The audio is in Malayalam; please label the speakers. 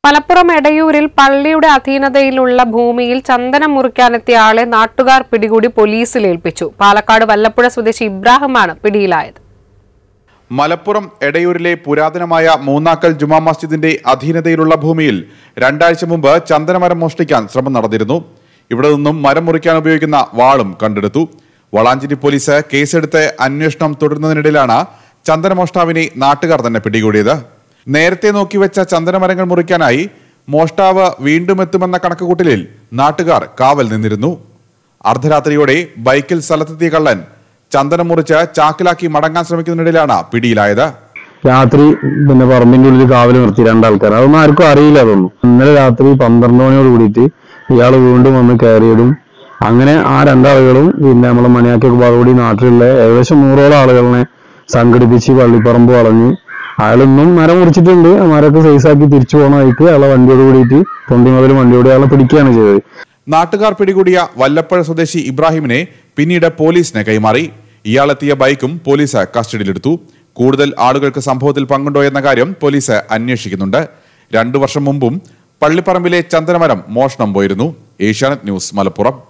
Speaker 1: മലപ്പുറം എടയൂരിൽ പള്ളിയുടെ അധീനതയിലുള്ള ഭൂമിയിൽ ചന്ദനം മുറിക്കാനെത്തിയ ആളെ നാട്ടുകാർ പിടികൂടി പോലീസിൽ ഏൽപ്പിച്ചു പാലക്കാട് വല്ലപ്പുഴ സ്വദേശി ഇബ്രാഹിമാണ് പിടിയിലായത്
Speaker 2: മലപ്പുറം എടയൂരിലെ പുരാതനമായ മൂന്നാക്കൽ ജുമാ മസ്ജിദിന്റെ അധീനതയിലുള്ള ഭൂമിയിൽ രണ്ടാഴ്ച മുമ്പ് ചന്ദനമരം മോഷ്ടിക്കാൻ ശ്രമം നടന്നിരുന്നു ഇവിടെ നിന്നും മരം മുറിക്കാൻ ഉപയോഗിക്കുന്ന വാളും കണ്ടെടുത്തു വളാഞ്ചേരി പോലീസ് കേസെടുത്ത് അന്വേഷണം തുടരുന്നതിനിടയിലാണ് ചന്ദനമോഷ്ടാവിനെ നാട്ടുകാർ തന്നെ പിടികൂടിയത് നേരത്തെ നോക്കിവെച്ച ചന്ദനമരങ്ങൾ മുറിക്കാനായി മോഷ്ടാവ് വീണ്ടും എത്തുമെന്ന കണക്കുകൂട്ടലിൽ നാട്ടുകാർ കാവൽ നിന്നിരുന്നു അർദ്ധരാത്രിയോടെ ബൈക്കിൽ സ്ഥലത്തെത്തിയ കള്ളൻ ചന്ദനം മുറിച്ച് ചാക്കിലാക്കി മടങ്ങാൻ ശ്രമിക്കുന്നതിനിടയിലാണ് പിടിയിലായത്
Speaker 3: രാത്രി പിന്നെ പറമ്പിന്റെ ഉള്ളിൽ കാവല് നിർത്തി രണ്ടാൾക്കാർ അതൊന്നും ആർക്കും അറിയില്ല അതൊന്നും ഇന്നലെ രാത്രി പന്ത്രണ്ട് മണിയോട് കൂടിയിട്ട് ഇയാൾ വീണ്ടും വന്ന് കയറിയിടും അങ്ങനെ ആ രണ്ടാളുകളും പിന്നെ നമ്മളെ മണിയാക്കിയൊക്കെ ഭാഗകൂടി നാട്ടിലുള്ള ഏകദേശം നൂറോളം ആളുകളെ സംഘടിപ്പിച്ച് പള്ളിപ്പറമ്പ് വളഞ്ഞ് അയാളൊന്നും മരം മുറിച്ചിട്ടുണ്ട് ആ മരമൊക്കെ സൈസാക്കി തിരിച്ചു പോകണ വഴിക്ക് അയാളെ വണ്ടിയോട് കൂടിയിട്ട് തൊണ്ടി മുതൽ വണ്ടിയോട് അയാളെ പിടിക്കുകയാണ് ചെയ്തത്
Speaker 2: നാട്ടുകാർ പിടികൂടിയ വല്ലപ്പുഴ സ്വദേശി ഇബ്രാഹിമിനെ പിന്നീട് പോലീസിന് കൈമാറി ഇയാളെത്തിയ ബൈക്കും പോലീസ് കസ്റ്റഡിയിലെടുത്തു കൂടുതൽ ആളുകൾക്ക് സംഭവത്തിൽ പങ്കുണ്ടോ എന്ന കാര്യം പോലീസ് അന്വേഷിക്കുന്നുണ്ട് രണ്ടു വർഷം മുമ്പും പള്ളിപ്പറമ്പിലെ ചന്ദനമരം മോഷണം പോയിരുന്നു ഏഷ്യാനെറ്റ് ന്യൂസ് മലപ്പുറം